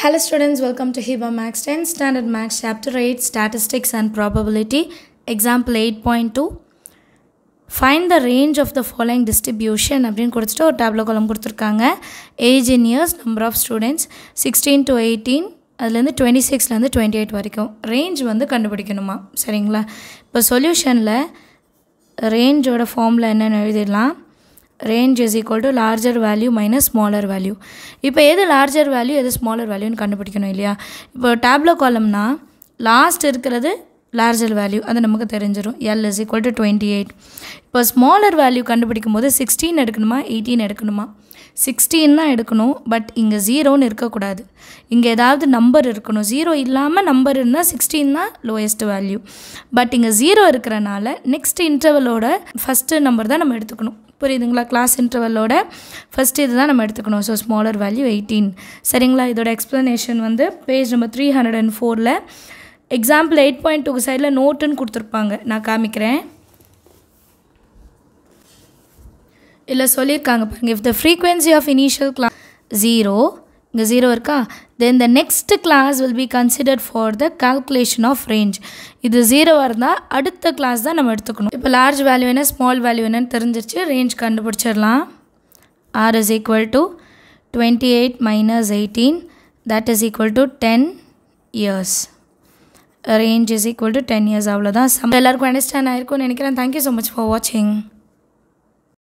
Hello students, welcome to Hiba Max 10 Standard Max Chapter 8 Statistics and Probability Example 8.2 Find the range of the following distribution அப்படின்னு கொடுத்துட்டு ஒரு table காலம் கொடுத்துருக்காங்க age in years number of students sixteen to eighteen அதுலேருந்து twenty சிக்ஸ்லேருந்து twenty eight வரைக்கும் range வந்து கண்டுபிடிக்கணுமா சரிங்களா இப்போ சொல்யூஷனில் ரேஞ்சோட ஃபார்மில் என்னென்னு எழுதிடலாம் range is equal to larger value minus smaller value இப்போ எது லார்ஜர் வேல்யூ எது ஸ்மாலர் வேல்யூன்னு கண்டுபிடிக்கணும் இல்லையா இப்போ டேப்லோ காலம்னா லாஸ்ட் இருக்கிறது லார்ஜர் வேல்யூ அது நமக்கு தெரிஞ்சிடும் L is equal to twenty eight இப்போ ஸ்மாலர் வேல்யூ கண்டுபிடிக்கும் போது சிக்ஸ்டீன் எடுக்கணுமா எயிட்டீன் எடுக்கணுமா சிக்ஸ்டீன் தான் எடுக்கணும் பட் இங்கே ஜீரோன்னு இருக்கக்கூடாது இங்கே ஏதாவது நம்பர் இருக்கணும் ஜீரோ இல்லாமல் நம்பர் இருந்தால் சிக்ஸ்டீன் தான் லோயஸ்ட் வேல்யூ பட் இங்கே ஜீரோ இருக்கிறனால நெக்ஸ்ட் இன்டர்வலோட ஃபஸ்ட்டு நம்பர் தான் நம்ம எடுத்துக்கணும் புரியுதுங்களா கிளாஸ் இன்டர்வலோட ஃபஸ்ட்டு இது தான் நம்ம எடுத்துக்கணும் ஸோ ஸ்மாலர் வேல்யூ எயிட்டீன் சரிங்களா இதோட எக்ஸ்ப்ளனேஷன் வந்து page number three hundred and ஃபோரில் எக்ஸாம்பிள் எயிட் பாயிண்ட் டூ சைடில் நோட்டுன்னு கொடுத்துருப்பாங்க நான் காமிக்கிறேன் இல்லை சொல்லியிருக்காங்க பாருங்கள் if the frequency of initial class zero இங்கே ஜீரோ இருக்கா then the next class will be considered for the calculation of range இது ஜீரோவாக இருந்தால் அடுத்த கிளாஸ் தான் நம்ம எடுத்துக்கணும் இப்போ லார்ஜ் வேல்யூ என்ன ஸ்மால் வேல்யூ என்னன்னு தெரிஞ்சிருச்சு ரேஞ்ச் கண்டுபிடிச்சிடலாம் R is equal to twenty eight minus eighteen that is equal to ten years range is equal to ten years அவ்வளோதான் சம் எல்லாருக்கும் அண்டர்ஸ்டாண்ட் ஆயிருக்கும்னு நினைக்கிறேன் தேங்க்யூ ஸோ மச் ஃபார் வாட்சிங்